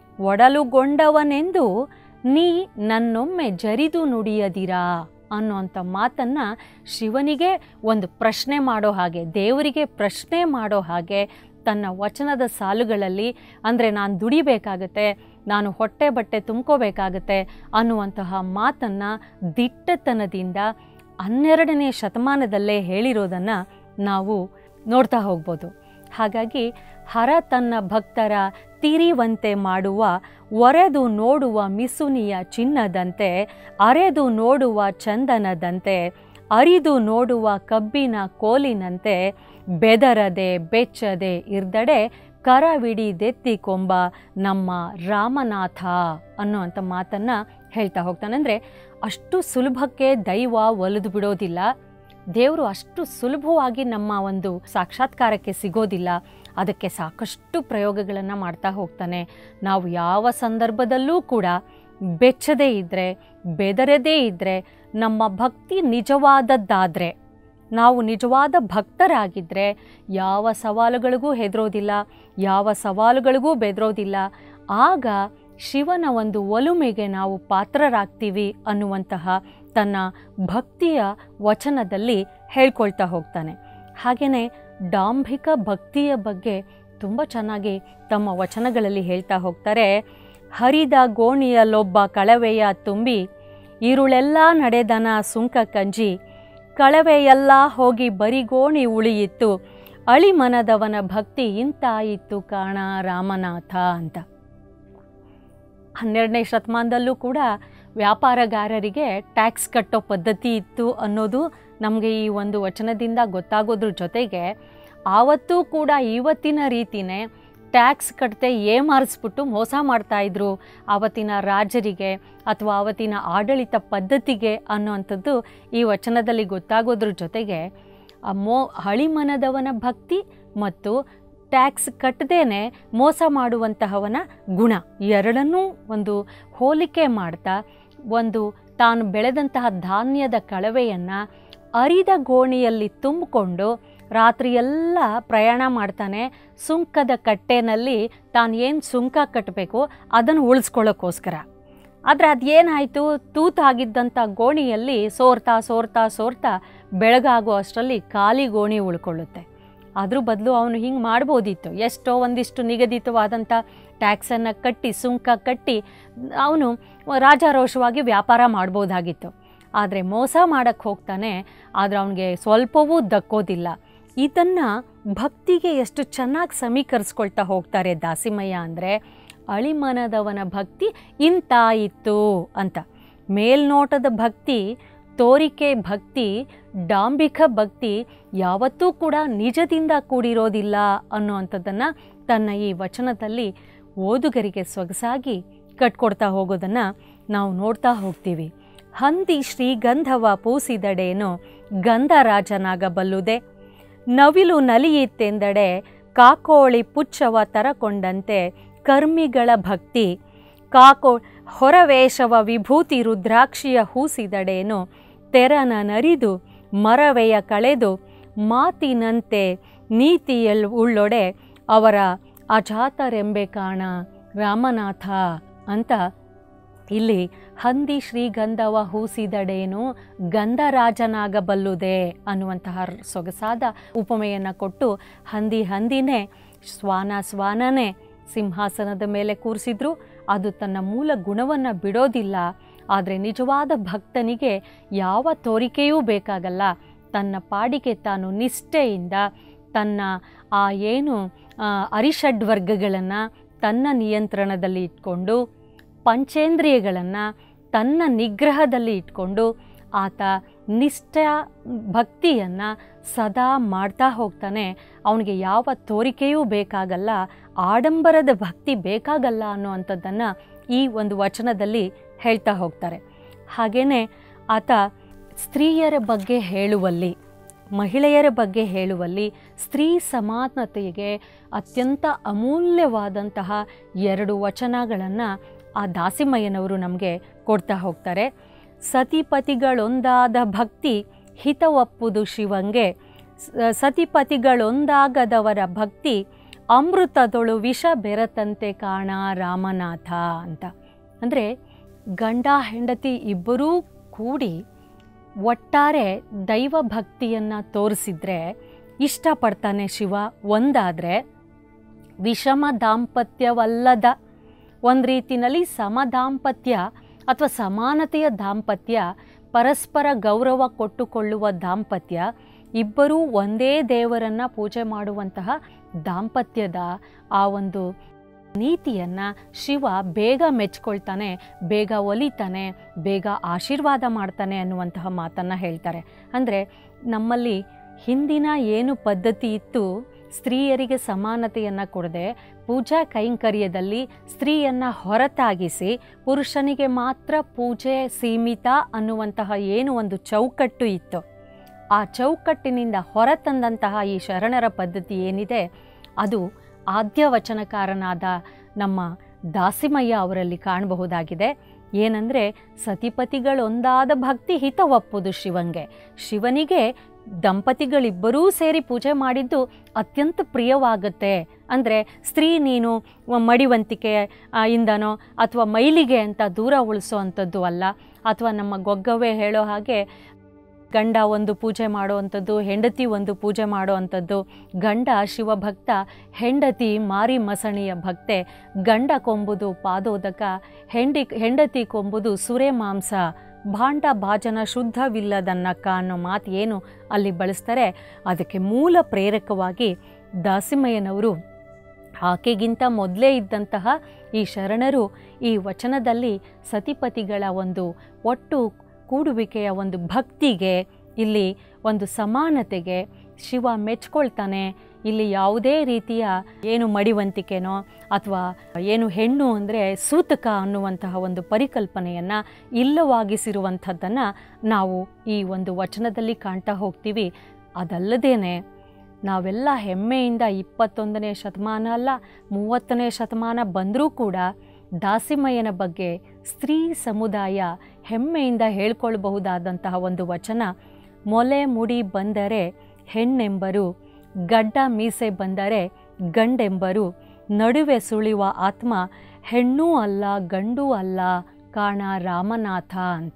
ಒಡಲುಗೊಂಡವನೆಂದು ನೀ ನನ್ನೊಮ್ಮೆ ಜರಿದು ನುಡಿಯದಿರಾ ಅನ್ನೋಂಥ ಮಾತನ್ನು ಶಿವನಿಗೆ ಒಂದು ಪ್ರಶ್ನೆ ಮಾಡೋ ಹಾಗೆ ದೇವರಿಗೆ ಪ್ರಶ್ನೆ ಮಾಡೋ ಹಾಗೆ ತನ್ನ ವಚನದ ಸಾಲುಗಳಲ್ಲಿ ಅಂದರೆ ನಾನು ದುಡಿಬೇಕಾಗತ್ತೆ ನಾನು ಹೊಟ್ಟೆ ಬಟ್ಟೆ ತುಂಬ್ಕೋಬೇಕಾಗತ್ತೆ ಅನ್ನುವಂತಹ ಮಾತನ್ನು ದಿಟ್ಟತನದಿಂದ ಹನ್ನೆರಡನೇ ಶತಮಾನದಲ್ಲೇ ಹೇಳಿರೋದನ್ನು ನಾವು ನೋಡ್ತಾ ಹೋಗ್ಬೋದು ಹಾಗಾಗಿ ಹರ ತನ್ನ ಭಕ್ತರ ತಿರಿವಂತೆ ಮಾಡುವ ಒರೆದು ನೋಡುವ ಮಿಸುನಿಯ ಚಿನ್ನದಂತೆ ಅರೆದು ನೋಡುವ ಚಂದನದಂತೆ ಅರಿದು ನೋಡುವ ಕಬ್ಬಿನ ಕೋಲಿನಂತೆ ಬೆದರದೆ ಬೆಚ್ಚದೆ ಇರ್ದಡೆ ಕರವಿಡಿದೆತ್ತಿಕೊಂಬ ನಮ್ಮ ರಾಮನಾಥ ಅನ್ನುವಂಥ ಮಾತನ್ನು ಹೇಳ್ತಾ ಹೋಗ್ತಾನೆ ಅಂದರೆ ಅಷ್ಟು ಸುಲಭಕ್ಕೆ ದೈವ ಒಲಿದು ಬಿಡೋದಿಲ್ಲ ದೇವರು ಅಷ್ಟು ಸುಲಭವಾಗಿ ನಮ್ಮ ಒಂದು ಸಾಕ್ಷಾತ್ಕಾರಕ್ಕೆ ಸಿಗೋದಿಲ್ಲ ಅದಕ್ಕೆ ಸಾಕಷ್ಟು ಪ್ರಯೋಗಗಳನ್ನು ಮಾಡ್ತಾ ಹೋಗ್ತಾನೆ ನಾವು ಯಾವ ಸಂದರ್ಭದಲ್ಲೂ ಕೂಡ ಬೆಚ್ಚದೇ ಇದ್ದರೆ ಬೆದರದೇ ಇದ್ದರೆ ನಮ್ಮ ಭಕ್ತಿ ನಿಜವಾದದ್ದಾದರೆ ನಾವು ನಿಜವಾದ ಭಕ್ತರಾಗಿದ್ದರೆ ಯಾವ ಸವಾಲುಗಳಿಗೂ ಹೆದರೋದಿಲ್ಲ ಯಾವ ಸವಾಲುಗಳಿಗೂ ಬೆದರೋದಿಲ್ಲ ಆಗ ಶಿವನ ಒಂದು ಒಲುಮೆಗೆ ನಾವು ಪಾತ್ರರಾಗ್ತೀವಿ ಅನ್ನುವಂತಹ ತನ್ನ ಭಕ್ತಿಯ ವಚನದಲ್ಲಿ ಹೇಳ್ಕೊಳ್ತಾ ಹೋಗ್ತಾನೆ ಹಾಗೆಯೇ ಡಾಂಭಿಕ ಭಕ್ತಿಯ ಬಗ್ಗೆ ತುಂಬ ಚೆನ್ನಾಗಿ ತಮ್ಮ ವಚನಗಳಲ್ಲಿ ಹೇಳ್ತಾ ಹೋಗ್ತಾರೆ ಹರಿದ ಗೋಣಿಯಲ್ಲೊಬ್ಬ ಕಳವೆಯ ತುಂಬಿ ಇರುಳೆಲ್ಲ ನಡೆದನ ಸುಂಕ ಕಂಜಿ ಕಳವೆಯೆಲ್ಲ ಹೋಗಿ ಬರಿಗೋಣಿ ಉಳಿಯಿತ್ತು ಅಳಿಮನದವನ ಭಕ್ತಿ ಇಂತಾಯಿತ್ತು ಕಾಣ ರಾಮನಾಥ ಅಂತ ಹನ್ನೆರಡನೇ ಶತಮಾನದಲ್ಲೂ ಕೂಡ ವ್ಯಾಪಾರಗಾರರಿಗೆ ಟ್ಯಾಕ್ಸ್ ಕಟ್ಟೋ ಪದ್ಧತಿ ಇತ್ತು ಅನ್ನೋದು ನಮಗೆ ಈ ಒಂದು ವಚನದಿಂದ ಗೊತ್ತಾಗೋದ್ರ ಜೊತೆಗೆ ಆವತ್ತೂ ಕೂಡ ಇವತ್ತಿನ ರೀತಿನೇ ಟ್ಯಾಕ್ಸ್ ಕಟ್ಟದೆ ಏಮಾರಿಸ್ಬಿಟ್ಟು ಮೋಸ ಮಾಡ್ತಾಯಿದ್ರು ಆವತ್ತಿನ ರಾಜರಿಗೆ ಅಥವಾ ಆವತ್ತಿನ ಆಡಳಿತ ಪದ್ಧತಿಗೆ ಅನ್ನೋವಂಥದ್ದು ಈ ವಚನದಲ್ಲಿ ಗೊತ್ತಾಗೋದ್ರ ಜೊತೆಗೆ ಆ ಮೋ ಹಳಿಮನದವನ ಭಕ್ತಿ ಮತ್ತು ಟ್ಯಾಕ್ಸ್ ಕಟ್ಟದೇನೆ ಮೋಸ ಮಾಡುವಂತಹವನ ಗುಣ ಎರಡನ್ನೂ ಒಂದು ಹೋಲಿಕೆ ಮಾಡ್ತಾ ಒಂದು ತಾನು ಬೆಳೆದಂತಹ ಧಾನ್ಯದ ಕಳವೆಯನ್ನು ಅರಿದ ಗೋಣಿಯಲ್ಲಿ ತುಂಬಿಕೊಂಡು ರಾತ್ರಿಯೆಲ್ಲ ಪ್ರಯಾಣ ಮಾಡ್ತಾನೆ ಸುಂಕದ ಕಟ್ಟೆನಲ್ಲಿ ತಾನು ಏನು ಸುಂಕ ಕಟ್ಟಬೇಕು ಅದನ್ನು ಉಳಿಸ್ಕೊಳ್ಳೋಕ್ಕೋಸ್ಕರ ಆದರೆ ಅದೇನಾಯಿತು ತೂತಾಗಿದ್ದಂಥ ಗೋಣಿಯಲ್ಲಿ ಸೋರ್ತಾ ಸೋರ್ತಾ ಸೋರ್ತಾ ಬೆಳಗಾಗೋ ಅಷ್ಟರಲ್ಲಿ ಖಾಲಿ ಗೋಣಿ ಉಳ್ಕೊಳ್ಳುತ್ತೆ ಅದ್ರ ಬದಲು ಅವನು ಹಿಂಗೆ ಮಾಡ್ಬೋದಿತ್ತು ಎಷ್ಟೋ ಒಂದಿಷ್ಟು ನಿಗದಿತವಾದಂಥ ಟ್ಯಾಕ್ಸನ್ನು ಕಟ್ಟಿ ಸುಂಕ ಕಟ್ಟಿ ಅವನು ರಾಜಾರೋಷವಾಗಿ ವ್ಯಾಪಾರ ಮಾಡ್ಬೋದಾಗಿತ್ತು ಆದರೆ ಮೋಸ ಮಾಡೋಕ್ಕೆ ಹೋಗ್ತಾನೆ ಆದರೆ ಅವನಿಗೆ ಸ್ವಲ್ಪವೂ ದಕ್ಕೋದಿಲ್ಲ ಇದನ್ನು ಭಕ್ತಿಗೆ ಎಷ್ಟು ಚೆನ್ನಾಗಿ ಸಮೀಕರಿಸ್ಕೊಳ್ತಾ ಹೋಗ್ತಾರೆ ದಾಸಿಮಯ್ಯ ಅಂದರೆ ಅಳಿಮನದವನ ಭಕ್ತಿ ಇಂತ ಇತ್ತು ಅಂತ ಮೇಲ್ನೋಟದ ಭಕ್ತಿ ತೋರಿಕೆ ಭಕ್ತಿ ಡಾಂಬಿಕ ಭಕ್ತಿ ಯಾವತ್ತೂ ಕೂಡ ನಿಜದಿಂದ ಕೂಡಿರೋದಿಲ್ಲ ಅನ್ನುವಂಥದ್ದನ್ನು ತನ್ನ ಈ ವಚನದಲ್ಲಿ ಓದುಗರಿಗೆ ಸೊಗಸಾಗಿ ಕಟ್ಕೊಡ್ತಾ ಹೋಗೋದನ್ನು ನಾವು ನೋಡ್ತಾ ಹೋಗ್ತೀವಿ ಹಂದಿ ಶ್ರೀಗಂಧವ ಪೂಸಿದಡೇನು ಗಂಧರಾಜನಾಗಬಲ್ಲುದೆ ನವಿಲು ನಲಿಯಿತೆಂದಡೆ ಕಾಕೋಳಿ ಪುಚ್ಚವ ತರಕೊಂಡಂತೆ ಕರ್ಮಿಗಳ ಭಕ್ತಿ ಕಾಕೋ ಹೊರವೇಷವ ವಿಭೂತಿ ರುದ್ರಾಕ್ಷಿಯ ಹೂಸಿದಡೇನು ತೆರನ ನರಿದು ಮರವೆಯ ಕಳೆದು ಮಾತಿನಂತೆ ನೀತಿಯಲ್ ಉಳ್ಳೊಡೆ ಅವರ ಅಜಾತರೆಂಬೆ ಕಾಣ ರಾಮನಾಥ ಅಂತ ಇಲ್ಲಿ ಹಂದಿ ಶ್ರೀಗಂಧವ ಹೂಸಿದಡೇನು ಗಂಧರಾಜನಾಗಬಲ್ಲುದೆ ಅನ್ನುವಂತಹ ಸೊಗಸಾದ ಉಪಮೆಯನ್ನು ಕೊಟ್ಟು ಹಂದಿ ಹಂದಿನೇ ಶ್ವಾನ ಶ್ವಾನನೇ ಸಿಂಹಾಸನದ ಮೇಲೆ ಕೂರಿಸಿದ್ರು ಅದು ತನ್ನ ಮೂಲ ಗುಣವನ್ನು ಬಿಡೋದಿಲ್ಲ ಆದರೆ ನಿಜವಾದ ಭಕ್ತನಿಗೆ ಯಾವ ತೋರಿಕೆಯೂ ಬೇಕಾಗಲ್ಲ ತನ್ನ ಪಾಡಿಗೆ ತಾನು ನಿಷ್ಠೆಯಿಂದ ತನ್ನ ಆ ಏನು ಅರಿಷಡ್ವರ್ಗಗಳನ್ನು ತನ್ನ ನಿಯಂತ್ರಣದಲ್ಲಿ ಇಟ್ಕೊಂಡು ಪಂಚೇಂದ್ರಿಯಗಳನ್ನು ತನ್ನ ನಿಗ್ರಹದಲ್ಲಿ ಇಟ್ಕೊಂಡು ಆತ ನಿಷ್ಠ ಭಕ್ತಿಯನ್ನು ಸದಾ ಮಾಡ್ತಾ ಹೋಗ್ತಾನೆ ಅವನಿಗೆ ಯಾವ ತೋರಿಕೆಯೂ ಬೇಕಾಗಲ್ಲ ಆಡಂಬರದ ಭಕ್ತಿ ಬೇಕಾಗಲ್ಲ ಅನ್ನುವಂಥದ್ದನ್ನು ಈ ಒಂದು ವಚನದಲ್ಲಿ ಹೇಳ್ತಾ ಹೋಗ್ತಾರೆ ಹಾಗೆಯೇ ಆತ ಸ್ತ್ರೀಯರ ಬಗ್ಗೆ ಹೇಳುವಲ್ಲಿ ಮಹಿಳೆಯರ ಬಗ್ಗೆ ಹೇಳುವಲ್ಲಿ ಸ್ತ್ರೀ ಸಮಾನತೆಗೆ ಅತ್ಯಂತ ಅಮೂಲ್ಯವಾದಂತಹ ಎರಡು ವಚನಗಳನ್ನು ಆ ದಾಸಿಮಯ್ಯನವರು ನಮಗೆ ಕೊಡ್ತಾ ಹೋಗ್ತಾರೆ ಸತಿಪತಿಗಳೊಂದಾದ ಭಕ್ತಿ ಹಿತವಪ್ಪುದು ಶಿವಂಗೆ ಸತಿಪತಿಗಳೊಂದಾಗದವರ ಭಕ್ತಿ ಅಮೃತದೊಳು ವಿಷ ಬೆರತಂತೆ ಕಾಣ ರಾಮನಾಥ ಅಂತ ಅಂದರೆ ಗಂಡ ಹೆಂಡತಿ ಇಬ್ಬರೂ ಕೂಡಿ ಒಟ್ಟಾರೆ ದೈವ ಭಕ್ತಿಯನ್ನು ತೋರಿಸಿದ್ರೆ ಇಷ್ಟಪಡ್ತಾನೆ ಶಿವ ಒಂದಾದರೆ ವಿಷಮ ದಾಂಪತ್ಯವಲ್ಲದ ಒಂದು ರೀತಿಯಲ್ಲಿ ಸಮ ದಾಂಪತ್ಯ ಅಥವಾ ಸಮಾನತೆಯ ದಾಂಪತ್ಯ ಪರಸ್ಪರ ಗೌರವ ಕೊಟ್ಟುಕೊಳ್ಳುವ ದಾಂಪತ್ಯ ಇಬ್ಬರೂ ಒಂದೇ ದೇವರನ್ನು ಪೂಜೆ ಮಾಡುವಂತಹ ದಾಂಪತ್ಯದ ಆ ಒಂದು ನೀತಿಯನ್ನು ಶಿವ ಬೇಗ ಮೆಚ್ಕೊಳ್ತಾನೆ ಬೇಗ ಒಲಿತಾನೆ ಬೇಗ ಆಶೀರ್ವಾದ ಮಾಡ್ತಾನೆ ಅನ್ನುವಂತಹ ಮಾತನ್ನು ಹೇಳ್ತಾರೆ ಅಂದರೆ ನಮ್ಮಲ್ಲಿ ಹಿಂದಿನ ಏನು ಪದ್ಧತಿ ಇತ್ತು ಸ್ತ್ರೀಯರಿಗೆ ಸಮಾನತೆಯನ್ನು ಕೊಡದೆ ಪೂಜಾ ಕೈಂಕರ್ಯದಲ್ಲಿ ಸ್ತ್ರೀಯನ್ನು ಹೊರತಾಗಿಸಿ ಪುರುಷನಿಗೆ ಮಾತ್ರ ಪೂಜೆ ಸೀಮಿತ ಅನ್ನುವಂತಹ ಏನು ಒಂದು ಚೌಕಟ್ಟು ಇತ್ತು ಆ ಚೌಕಟ್ಟಿನಿಂದ ಹೊರತಂದಂತಹ ಈ ಶರಣರ ಪದ್ಧತಿ ಏನಿದೆ ಅದು ಆದ್ಯ ವಚನಕಾರನಾದ ನಮ್ಮ ದಾಸಿಮಯ್ಯ ಅವರಲ್ಲಿ ಕಾಣಬಹುದಾಗಿದೆ ಏನಂದರೆ ಸತಿಪತಿಗಳೊಂದಾದ ಭಕ್ತಿ ಹಿತವಪ್ಪುದು ಶಿವಂಗೆ ಶಿವನಿಗೆ ದಂಪತಿಗಳಿಬ್ಬರೂ ಸೇರಿ ಪೂಜೆ ಮಾಡಿದ್ದು ಅತ್ಯಂತ ಪ್ರಿಯವಾಗುತ್ತೆ ಅಂದರೆ ಸ್ತ್ರೀ ನೀನು ಮಡಿವಂತಿಕೆ ಇಂದನೋ ಅಥವಾ ಮೈಲಿಗೆ ಅಂತ ದೂರ ಉಳಿಸೋ ಅಂಥದ್ದು ಅಲ್ಲ ಅಥವಾ ನಮ್ಮ ಗೊಗ್ಗವೇ ಹೇಳೋ ಹಾಗೆ ಗಂಡ ಒಂದು ಪೂಜೆ ಮಾಡುವಂಥದ್ದು ಹೆಂಡತಿ ಒಂದು ಪೂಜೆ ಮಾಡುವಂಥದ್ದು ಗಂಡ ಶಿವಭಕ್ತ ಹೆಂಡತಿ ಮಾರಿ ಮಸಣಿಯ ಭಕ್ತೆ ಗಂಡ ಕೊಂಬುದು ಪಾದೋದಕ ಹೆಂಡಿ ಹೆಂಡತಿ ಕೊಂಬುದು ಸುರೆ ಮಾಂಸ ಭಾಂಡ ಭಾಜನ ಶುದ್ಧವಿಲ್ಲದನ್ನಕ್ಕ ಅನ್ನೋ ಮಾತು ಏನು ಅಲ್ಲಿ ಬಳಸ್ತಾರೆ ಅದಕ್ಕೆ ಮೂಲ ಪ್ರೇರಕವಾಗಿ ದಾಸಿಮಯ್ಯನವರು ಆಕೆಗಿಂತ ಮೊದಲೇ ಇದ್ದಂತಹ ಈ ಶರಣರು ಈ ವಚನದಲ್ಲಿ ಸತಿಪತಿಗಳ ಒಂದು ಒಟ್ಟು ಕೂಡುವಿಕೆಯ ಒಂದು ಭಕ್ತಿಗೆ ಇಲ್ಲಿ ಒಂದು ಸಮಾನತೆಗೆ ಶಿವ ಮೆಚ್ಕೊಳ್ತಾನೆ ಇಲ್ಲಿ ಯಾವುದೇ ರೀತಿಯ ಏನು ಮಡಿವಂತಿಕೆನೋ ಅಥವಾ ಏನು ಹೆಣ್ಣು ಅಂದರೆ ಸೂತಕ ಅನ್ನುವಂತಹ ಒಂದು ಪರಿಕಲ್ಪನೆಯನ್ನು ಇಲ್ಲವಾಗಿಸಿರುವಂಥದ್ದನ್ನು ನಾವು ಈ ಒಂದು ವಚನದಲ್ಲಿ ಕಾಣ್ತಾ ಹೋಗ್ತೀವಿ ಅದಲ್ಲದೇನೆ ನಾವೆಲ್ಲ ಹೆಮ್ಮೆಯಿಂದ ಇಪ್ಪತ್ತೊಂದನೇ ಶತಮಾನ ಅಲ್ಲ ಮೂವತ್ತನೇ ಶತಮಾನ ಬಂದರೂ ಕೂಡ ದಾಸಿಮಯ್ಯನ ಬಗ್ಗೆ ಸ್ತ್ರೀ ಸಮುದಾಯ ಹೆಮ್ಮೆಯಿಂದ ಹೇಳ್ಕೊಳ್ಬಹುದಾದಂತಹ ಒಂದು ವಚನ ಮೊಲೆ ಮುಡಿ ಬಂದರೆ ಹೆಣ್ಣೆಂಬರು ಗಡ್ಡ ಮೀಸೆ ಬಂದರೆ ಗಂಡೆಂಬರು ನಡುವೆ ಸುಳಿಯುವ ಆತ್ಮ ಹೆಣ್ಣೂ ಅಲ್ಲ ಗಂಡೂ ಅಲ್ಲ ಕಾಣ ರಾಮನಾಥ ಅಂತ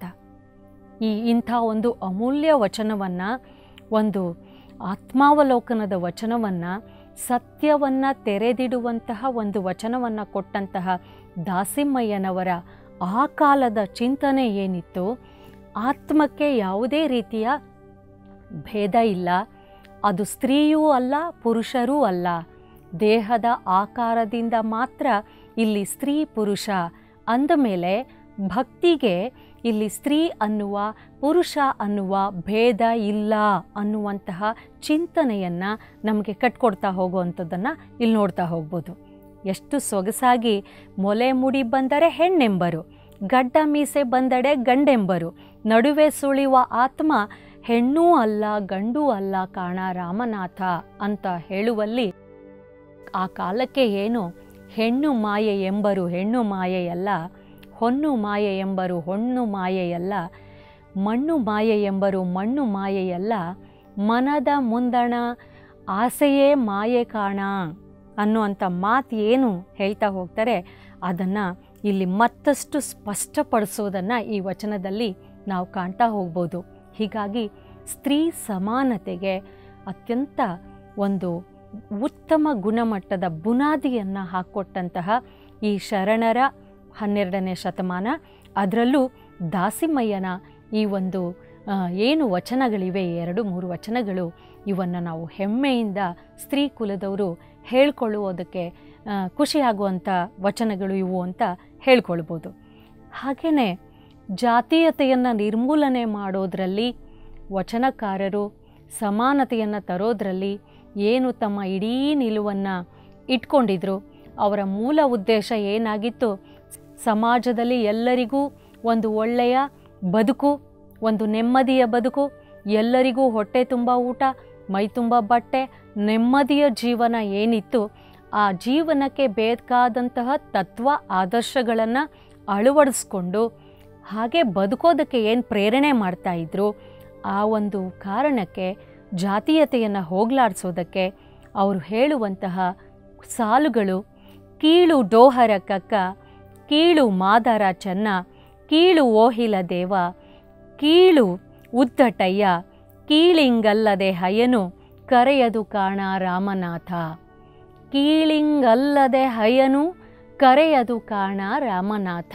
ಈ ಇಂಥ ಒಂದು ಅಮೂಲ್ಯ ವಚನವನ್ನು ಒಂದು ಆತ್ಮಾವಲೋಕನದ ವಚನವನ್ನು ಸತ್ಯವನ್ನು ತೆರೆದಿಡುವಂತಹ ಒಂದು ವಚನವನ್ನು ಕೊಟ್ಟಂತಹ ದಾಸಿಮಯ್ಯನವರ ಆ ಕಾಲದ ಚಿಂತನೆ ಏನಿತ್ತು ಆತ್ಮಕ್ಕೆ ಯಾವುದೇ ರೀತಿಯ ಭೇದ ಇಲ್ಲ ಅದು ಸ್ತ್ರೀಯೂ ಅಲ್ಲ ಪುರುಷರೂ ಅಲ್ಲ ದೇಹದ ಆಕಾರದಿಂದ ಮಾತ್ರ ಇಲ್ಲಿ ಸ್ತ್ರೀ ಪುರುಷ ಅಂದಮೇಲೆ ಭಕ್ತಿಗೆ ಇಲ್ಲಿ ಸ್ತ್ರೀ ಅನ್ನುವ ಪುರುಷ ಅನ್ನುವ ಭೇದ ಇಲ್ಲ ಅನ್ನುವಂತಹ ಚಿಂತನೆಯನ್ನು ನಮಗೆ ಕಟ್ಕೊಡ್ತಾ ಹೋಗುವಂಥದ್ದನ್ನು ಇಲ್ಲಿ ನೋಡ್ತಾ ಹೋಗ್ಬೋದು ಎಷ್ಟು ಸೊಗಸಾಗಿ ಮೊಲೆ ಮುಡಿ ಬಂದರೆ ಹೆಣ್ಣೆಂಬರು ಗಡ್ಡ ಮೀಸೆ ಬಂದಡೆ ಗಂಡೆಂಬರು ನಡುವೆ ಸುಳಿಯುವ ಆತ್ಮ ಹೆಣ್ಣೂ ಅಲ್ಲ ಗಂಡೂ ಅಲ್ಲ ಕಾಣ ರಾಮನಾಥ ಅಂತ ಹೇಳುವಲ್ಲಿ ಆ ಕಾಲಕ್ಕೆ ಏನು ಹೆಣ್ಣು ಮಾಯೆ ಎಂಬರು ಹೆಣ್ಣು ಮಾಯೆಯಲ್ಲ ಹೊನ್ನು ಮಾಯೆ ಎಂಬರು ಹೊಣ್ಣು ಮಾಯೆಯಲ್ಲ ಮಣ್ಣು ಮಾಯೆ ಎಂಬರು ಮಣ್ಣು ಮಾಯೆಯಲ್ಲ ಮನದ ಮುಂದಣ ಆಸೆಯೇ ಮಾಯೆ ಕಾಣ ಅನ್ನುವಂಥ ಮಾತು ಏನು ಹೇಳ್ತಾ ಹೋಗ್ತಾರೆ ಅದನ್ನು ಇಲ್ಲಿ ಮತ್ತಷ್ಟು ಸ್ಪಷ್ಟಪಡಿಸೋದನ್ನು ಈ ವಚನದಲ್ಲಿ ನಾವು ಕಾಣ್ತಾ ಹೋಗ್ಬೋದು ಹೀಗಾಗಿ ಸ್ತ್ರೀ ಸಮಾನತೆಗೆ ಅತ್ಯಂತ ಒಂದು ಉತ್ತಮ ಗುಣಮಟ್ಟದ ಬುನಾದಿಯನ್ನು ಹಾಕ್ಕೊಟ್ಟಂತಹ ಈ ಶರಣರ ಹನ್ನೆರಡನೇ ಶತಮಾನ ಅದರಲ್ಲೂ ದಾಸಿಮಯ್ಯನ ಈ ಒಂದು ಆ, ಏನು ವಚನಗಳಿವೆ ಎರಡು ಮೂರು ವಚನಗಳು ಇವನ್ನು ನಾವು ಹೆಮ್ಮೆಯಿಂದ ಸ್ತ್ರೀ ಕುಲದವರು ಹೇಳ್ಕೊಳ್ಳುವುದಕ್ಕೆ ಆ, ಖುಷಿಯಾಗುವಂಥ ವಚನಗಳು ಇವು ಅಂತ ಹೇಳ್ಕೊಳ್ಬೋದು ಹಾಗೆಯೇ ಜಾತೀಯತೆಯನ್ನು ನಿರ್ಮೂಲನೆ ಮಾಡೋದರಲ್ಲಿ ವಚನಕಾರರು ಸಮಾನತೆಯನ್ನು ತರೋದರಲ್ಲಿ ಏನು ತಮ್ಮ ಇಡೀ ನಿಲುವನ್ನು ಇಟ್ಕೊಂಡಿದ್ರು ಅವರ ಮೂಲ ಉದ್ದೇಶ ಏನಾಗಿತ್ತು ಸಮಾಜದಲ್ಲಿ ಎಲ್ಲರಿಗೂ ಒಂದು ಒಳ್ಳೆಯ ಬದುಕು ಒಂದು ನೆಮ್ಮದಿಯ ಬದುಕು ಎಲ್ಲರಿಗೂ ಹೊಟ್ಟೆ ತುಂಬ ಊಟ ಮೈ ತುಂಬ ಬಟ್ಟೆ ನೆಮ್ಮದಿಯ ಜೀವನ ಏನಿತ್ತು ಆ ಜೀವನಕ್ಕೆ ಬೇಕಾದಂತಹ ತತ್ವ ಆದರ್ಶಗಳನ್ನು ಅಳವಡಿಸ್ಕೊಂಡು ಹಾಗೆ ಬದುಕೋದಕ್ಕೆ ಏನು ಪ್ರೇರಣೆ ಮಾಡ್ತಾ ಇದ್ರು ಆ ಒಂದು ಕಾರಣಕ್ಕೆ ಜಾತೀಯತೆಯನ್ನು ಹೋಗಲಾಡಿಸೋದಕ್ಕೆ ಅವರು ಹೇಳುವಂತಹ ಸಾಲುಗಳು ಕೀಳು ಡೋಹರ ಕಕ್ಕ ಕೀಳು ಮಾದರ ಚೆನ್ನ ಕೀಳು ಓಹಿಲ ದೇವ ಕೀಳು ಉದ್ದಟಯ್ಯ ಕೀಳಿಂಗಲ್ಲದೆ ಹಯನು ಕರೆಯದು ಕಾಣ ರಾಮನಾಥ ಕೀಳಿಂಗಲ್ಲದೆ ಹಯನು ಕರೆಯದು ಕಾಣ ರಾಮನಾಥ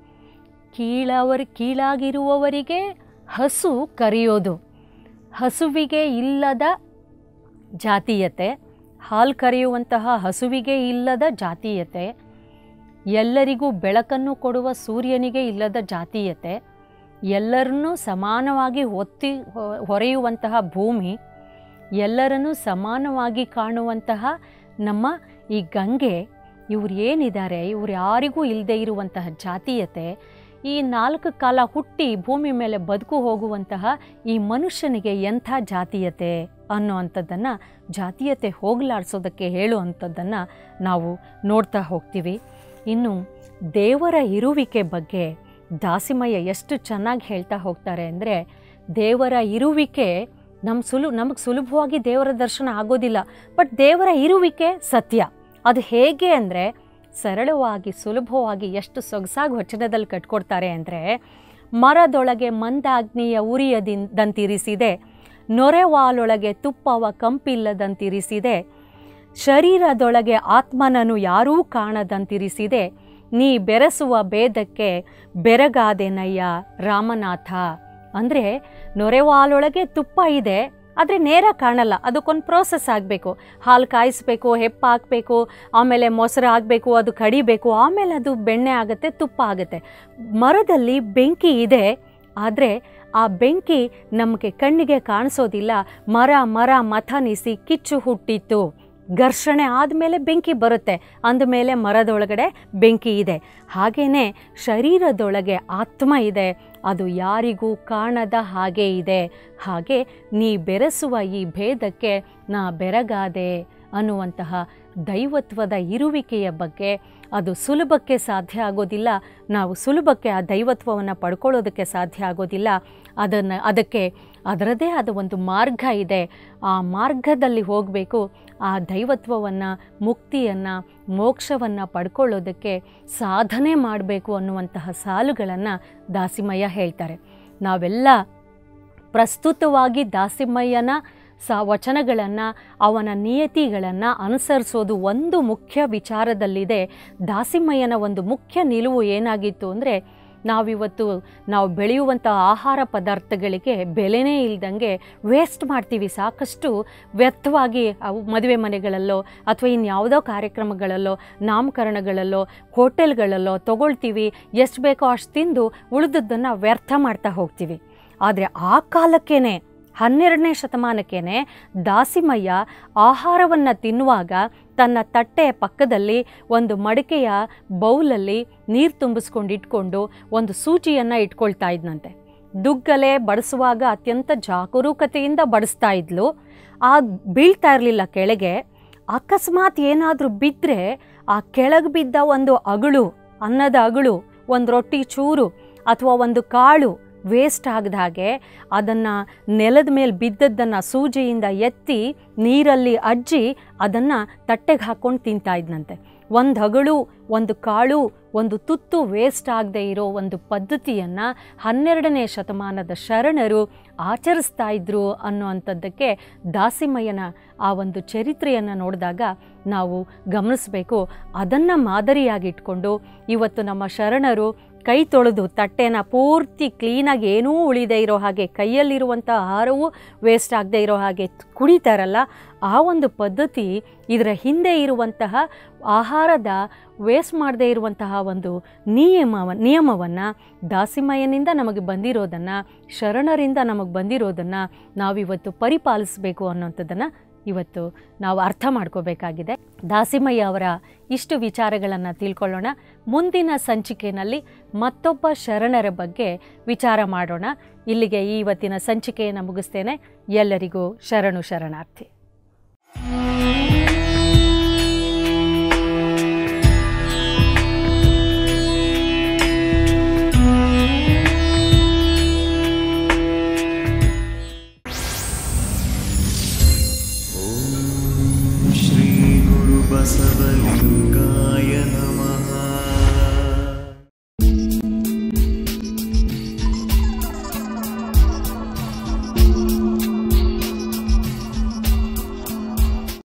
ಕೀಳವರ್ ಕೀಳಾಗಿರುವವರಿಗೆ ಹಸು ಕರೆಯೋದು ಹಸುವಿಗೆ ಇಲ್ಲದ ಜಾತೀಯತೆ ಹಾಲು ಕರೆಯುವಂತಹ ಹಸುವಿಗೆ ಇಲ್ಲದ ಜಾತೀಯತೆ ಎಲ್ಲರಿಗೂ ಬೆಳಕನ್ನು ಕೊಡುವ ಸೂರ್ಯನಿಗೆ ಇಲ್ಲದ ಜಾತೀಯತೆ ಎಲ್ಲರನ್ನೂ ಸಮಾನವಾಗಿ ಒತ್ತಿ ಹೊ- ಹೊರೆಯುವಂತಹ ಭೂಮಿ ಎಲ್ಲರನ್ನೂ ಸಮಾನವಾಗಿ ಕಾಣುವಂತಹ ನಮ್ಮ ಈ ಗಂಗೆ ಇವ್ರು ಏನಿದ್ದಾರೆ ಇವ್ರು ಯಾರಿಗೂ ಇಲ್ಲದೆ ಇರುವಂತಹ ಜಾತೀಯತೆ ಈ ನಾಲ್ಕು ಕಾಲ ಹುಟ್ಟಿ ಭೂಮಿ ಮೇಲೆ ಬದುಕು ಹೋಗುವಂತಹ ಈ ಮನುಷ್ಯನಿಗೆ ಎಂಥ ಜಾತೀಯತೆ ಅನ್ನುವಂಥದ್ದನ್ನು ಜಾತೀಯತೆ ಹೋಗಲಾಡಿಸೋದಕ್ಕೆ ಹೇಳುವಂಥದ್ದನ್ನು ನಾವು ನೋಡ್ತಾ ಹೋಗ್ತೀವಿ ಇನ್ನು ದೇವರ ಇರುವಿಕೆ ಬಗ್ಗೆ ದಾಸಿಮಯ್ಯ ಎಷ್ಟು ಚೆನ್ನಾಗಿ ಹೇಳ್ತಾ ಹೋಗ್ತಾರೆ ಅಂದರೆ ದೇವರ ಇರುವಿಕೆ ನಮ್ಮ ಸುಲು ನಮಗೆ ಸುಲಭವಾಗಿ ದೇವರ ದರ್ಶನ ಆಗೋದಿಲ್ಲ ಬಟ್ ದೇವರ ಇರುವಿಕೆ ಸತ್ಯ ಅದು ಹೇಗೆ ಅಂದರೆ ಸರಳವಾಗಿ ಸುಲಭವಾಗಿ ಎಷ್ಟು ಸೊಗಸಾಗಿ ವಚನದಲ್ಲಿ ಕಟ್ಕೊಡ್ತಾರೆ ಅಂದರೆ ಮರದೊಳಗೆ ಮಂದಾಗ್ನಿಯ ಉರಿಯದಿಂದಂತಿರಿಸಿದೆ ನೊರೆವಾಲೊಳಗೆ ತುಪ್ಪವ ಕಂಪಿಲ್ಲದಂತಿರಿಸಿದೆ ಶರೀರದೊಳಗೆ ಆತ್ಮನನ್ನು ಯಾರೂ ಕಾಣದಂತಿರಿಸಿದೆ ನೀ ಬೆರೆಸುವ ಭೇದಕ್ಕೆ ಬೆರಗಾದೆನಯ್ಯ ರಾಮನಾಥ ಅಂದರೆ ನೊರೆವಾಲೊಳಗೆ ತುಪ್ಪ ಇದೆ ಆದರೆ ನೇರ ಕಾಣಲ್ಲ ಅದಕ್ಕೊಂದು ಪ್ರೋಸೆಸ್ ಆಗಬೇಕು ಹಾಲು ಕಾಯಿಸ್ಬೇಕು ಹೆಪ್ಪ ಹಾಕಬೇಕು ಆಮೇಲೆ ಮೊಸರು ಆಗಬೇಕು ಅದು ಕಡಿಬೇಕು ಆಮೇಲೆ ಅದು ಬೆಣ್ಣೆ ಆಗುತ್ತೆ ತುಪ್ಪ ಆಗುತ್ತೆ ಮರದಲ್ಲಿ ಬೆಂಕಿ ಇದೆ ಆದರೆ ಆ ಬೆಂಕಿ ನಮಗೆ ಕಣ್ಣಿಗೆ ಕಾಣಿಸೋದಿಲ್ಲ ಮರ ಮರ ಮಥನಿಸಿ ಕಿಚ್ಚು ಹುಟ್ಟಿತ್ತು ಘರ್ಷಣೆ ಆದಮೇಲೆ ಬೆಂಕಿ ಬರುತ್ತೆ ಅಂದಮೇಲೆ ಮರದೊಳಗಡೆ ಬೆಂಕಿ ಇದೆ ಹಾಗೆಯೇ ಶರೀರದೊಳಗೆ ಆತ್ಮ ಇದೆ ಅದು ಯಾರಿಗೂ ಕಾಣದ ಹಾಗೆ ಇದೆ ಹಾಗೆ ನೀ ಬೆರೆಸುವ ಈ ಭೇದಕ್ಕೆ ನಾ ಬೆರಗಾದೆ ಅನ್ನುವಂತಹ ದೈವತ್ವದ ಇರುವಿಕೆಯ ಬಗ್ಗೆ ಅದು ಸುಲಭಕ್ಕೆ ಸಾಧ್ಯ ಆಗೋದಿಲ್ಲ ನಾವು ಸುಲಭಕ್ಕೆ ಆ ದೈವತ್ವವನ್ನು ಪಡ್ಕೊಳ್ಳೋದಕ್ಕೆ ಸಾಧ್ಯ ಆಗೋದಿಲ್ಲ ಅದನ್ನು ಅದಕ್ಕೆ ಅದರದೇ ಆದ ಒಂದು ಮಾರ್ಗ ಇದೆ ಆ ಮಾರ್ಗದಲ್ಲಿ ಹೋಗಬೇಕು ಆ ದೈವತ್ವವನ್ನು ಮುಕ್ತಿಯನ್ನು ಮೋಕ್ಷವನ್ನು ಪಡ್ಕೊಳ್ಳೋದಕ್ಕೆ ಸಾಧನೆ ಮಾಡಬೇಕು ಅನ್ನುವಂತಹ ಸಾಲುಗಳನ್ನು ದಾಸಿಮಯ್ಯ ಹೇಳ್ತಾರೆ ನಾವೆಲ್ಲ ಪ್ರಸ್ತುತವಾಗಿ ದಾಸಿಮಯ್ಯನ ಸ ವಚನಗಳನ್ನು ಅವನ ನಿಯತಿಗಳನ್ನು ಅನುಸರಿಸೋದು ಒಂದು ಮುಖ್ಯ ವಿಚಾರದಲ್ಲಿದೆ ದಾಸಿಮಯ್ಯನ ಒಂದು ಮುಖ್ಯ ನಿಲುವು ಏನಾಗಿತ್ತು ಅಂದರೆ ನಾವಿವತ್ತು ನಾವು ಬೆಳೆಯುವಂಥ ಆಹಾರ ಪದಾರ್ಥಗಳಿಗೆ ಬೆಲೆನೇ ಇಲ್ದಂಗೆ ವೇಸ್ಟ್ ಮಾಡ್ತೀವಿ ಸಾಕಷ್ಟು ವ್ಯರ್ಥವಾಗಿ ಅವು ಮದುವೆ ಮನೆಗಳಲ್ಲೋ ಅಥವಾ ಇನ್ಯಾವುದೋ ಕಾರ್ಯಕ್ರಮಗಳಲ್ಲೋ ನಾಮಕರಣಗಳಲ್ಲೋ ಹೋಟೆಲ್ಗಳಲ್ಲೋ ತಗೊಳ್ತೀವಿ ಎಷ್ಟು ಬೇಕೋ ಅಷ್ಟು ತಿಂದು ಉಳಿದದ್ದನ್ನು ವ್ಯರ್ಥ ಮಾಡ್ತಾ ಹೋಗ್ತೀವಿ ಆದರೆ ಆ ಕಾಲಕ್ಕೇನೆ ಹನ್ನೆರಡನೇ ಶತಮಾನಕ್ಕೇನೆ ದಾಸಿಮಯ್ಯ ಆಹಾರವನ್ನು ತಿನ್ನುವಾಗ ತನ್ನ ತಟ್ಟೆ ಪಕ್ಕದಲ್ಲಿ ಒಂದು ಮಡಿಕೆಯ ಬೌಲಲ್ಲಿ ನೀರು ತುಂಬಿಸ್ಕೊಂಡು ಇಟ್ಕೊಂಡು ಒಂದು ಸೂಜಿಯನ್ನು ಇಟ್ಕೊಳ್ತಾ ಇದ್ನಂತೆ ದುಗ್ಗಲೆ ಬಡಿಸುವಾಗ ಅತ್ಯಂತ ಜಾಗರೂಕತೆಯಿಂದ ಬಡಿಸ್ತಾ ಇದ್ಲು ಆ ಬೀಳ್ತಾ ಇರಲಿಲ್ಲ ಕೆಳಗೆ ಅಕಸ್ಮಾತ್ ಏನಾದರೂ ಬಿದ್ದರೆ ಆ ಕೆಳಗೆ ಬಿದ್ದ ಒಂದು ಅಗಳು ಅನ್ನದ ಅಗಳು ಒಂದು ರೊಟ್ಟಿ ಚೂರು ಅಥವಾ ಒಂದು ಕಾಳು ವೇಸ್ಟ್ ಆಗದ ಹಾಗೆ ಅದನ್ನು ನೆಲದ ಮೇಲೆ ಬಿದ್ದದ್ದನ್ನು ಸೂಜಿಯಿಂದ ಎತ್ತಿ ನೀರಲ್ಲಿ ಅಜ್ಜಿ ಅದನ್ನು ತಟ್ಟೆಗೆ ಹಾಕ್ಕೊಂಡು ತಿಂತಾ ಇದ್ನಂತೆ ಒಂದು ಹಗಳು ಒಂದು ಕಾಳು ಒಂದು ತುತ್ತು ವೇಸ್ಟ್ ಆಗದೆ ಇರೋ ಒಂದು ಪದ್ಧತಿಯನ್ನು ಹನ್ನೆರಡನೇ ಶತಮಾನದ ಶರಣರು ಆಚರಿಸ್ತಾ ಇದ್ರು ಅನ್ನುವಂಥದ್ದಕ್ಕೆ ದಾಸಿಮಯ್ಯನ ಆ ಒಂದು ಚರಿತ್ರೆಯನ್ನು ನೋಡಿದಾಗ ನಾವು ಗಮನಿಸಬೇಕು ಅದನ್ನು ಮಾದರಿಯಾಗಿ ಇಟ್ಕೊಂಡು ಇವತ್ತು ನಮ್ಮ ಶರಣರು ಕೈ ತೊಳೆದು ತಟ್ಟೆನ ಪೂರ್ತಿ ಕ್ಲೀನಾಗಿ ಏನೂ ಉಳಿದೇ ಇರೋ ಹಾಗೆ ಕೈಯಲ್ಲಿರುವಂಥ ಆಹಾರವೂ ವೇಸ್ಟ್ ಆಗದೆ ಇರೋ ಹಾಗೆ ಕುಡಿತಾರಲ್ಲ ಆ ಒಂದು ಪದ್ಧತಿ ಇದರ ಹಿಂದೆ ಇರುವಂತಹ ಆಹಾರದ ವೇಸ್ಟ್ ಮಾಡದೇ ಇರುವಂತಹ ಒಂದು ನಿಯಮ ನಿಯಮವನ್ನು ದಾಸಿಮಯ್ಯನಿಂದ ನಮಗೆ ಬಂದಿರೋದನ್ನು ಶರಣರಿಂದ ನಮಗೆ ಬಂದಿರೋದನ್ನು ನಾವಿವತ್ತು ಪರಿಪಾಲಿಸಬೇಕು ಅನ್ನೋಂಥದ್ದನ್ನು ಇವತ್ತು ನಾವು ಅರ್ಥ ಮಾಡ್ಕೋಬೇಕಾಗಿದೆ ದಾಸಿಮಯ್ಯ ಅವರ ಇಷ್ಟು ವಿಚಾರಗಳನ್ನು ತಿಳ್ಕೊಳ್ಳೋಣ ಮುಂದಿನ ಸಂಚಿಕೆಯಲ್ಲಿ ಮತ್ತೊಬ್ಬ ಶರಣರ ಬಗ್ಗೆ ವಿಚಾರ ಮಾಡೋಣ ಇಲ್ಲಿಗೆ ಈ ಇವತ್ತಿನ ಸಂಚಿಕೆಯನ್ನು ಮುಗಿಸ್ತೇನೆ ಎಲ್ಲರಿಗೂ ಶರಣು ಶರಣಾರ್ಥಿ श्रीगुरुबसवलिङ्ग